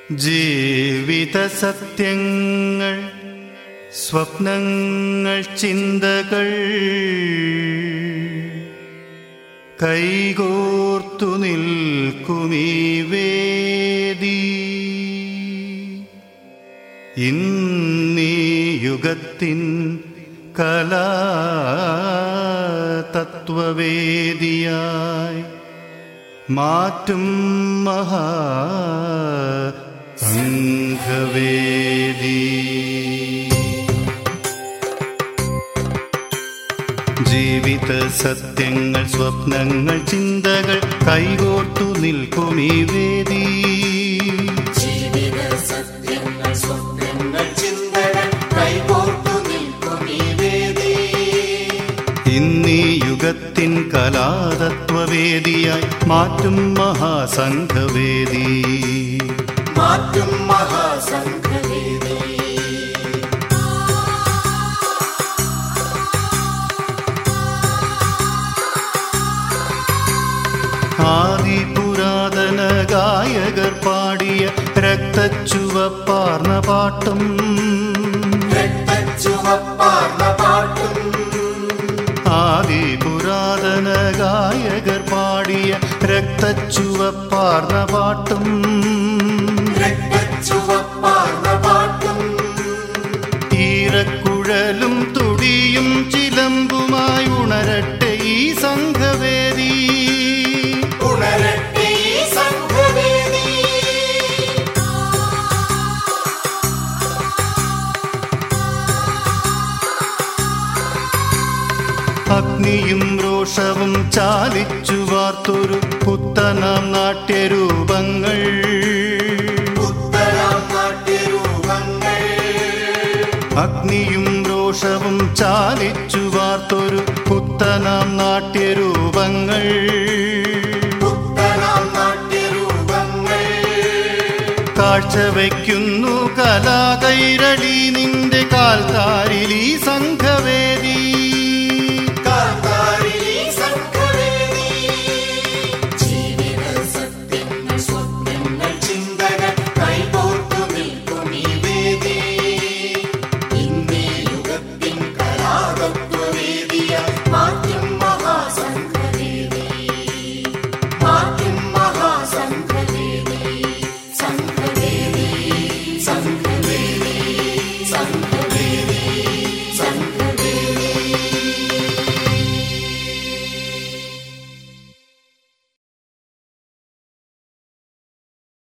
ജീവിത സത്യങ്ങൾ സ്വപ്നങ്ങൾ ചിന്തകൾ കൈകോർത്തു നിൽക്കുമീ വേദി ഇന്നീ യുഗത്തിൻ കലാ തത്വവേദിയായി മാറ്റും മഹാ സംഘവേദി ജീവിത സത്യങ്ങൾ സ്വപ്നങ്ങൾ ചിന്തകൾ കൈകോർത്തു നിൽക്കും ഈ വേദി ജീവിത സത്യങ്ങൾ സ്വപ്നങ്ങൾ ചിന്തകൾ കൈകോർത്തു നിൽക്കും ഈ വേദി ഇന്നീ യുഗത്തിൻ കലാതത്വവേദിയായി മാറ്റും മഹാസംഘവേദി മാറ്റും മഹാസംഘവേദി ആദി പുരാതന ഗായകർ പാടിയ രക്തച്ചുവപ്പാർന്ന പാട്ടും രക്തച്ചുവപ്പാർന്ന പാട്ടും ആദി പുരാതന ഗായകർ പാടിയ രക്തച്ചുവപ്പാർന്ന പാട്ടും രക്തച്ചുവപ്പാർന്ന പാട്ടും ഈറക്കുഴലും തുടിയും ചിലമ്പുമായി ഉണരട്ടെ ഈ സംഘവേദി ഉണരട്ടെ ഈ സംഘവേദി അഗ്നിയും രോഷവും ചാലിച്ചു വാർത്തൊരു പുത്തനാം നാട്യരൂപങ്ങൾ ഉത്തരാം നാട്യരൂപങ്ങൾ അഗ്നിയും രോഷവും ചാലിച്ചു വാർത്തൊരു പുത്തനാം നാട്യരൂപങ്ങൾ ഉത്തരാം നാട്യരൂപങ്ങൾ കാഴ്ചവെക്കുന്നു കലാകൈരളി നിന്റെ കാൽക്കാരിൽ ഈ സംഘവേദി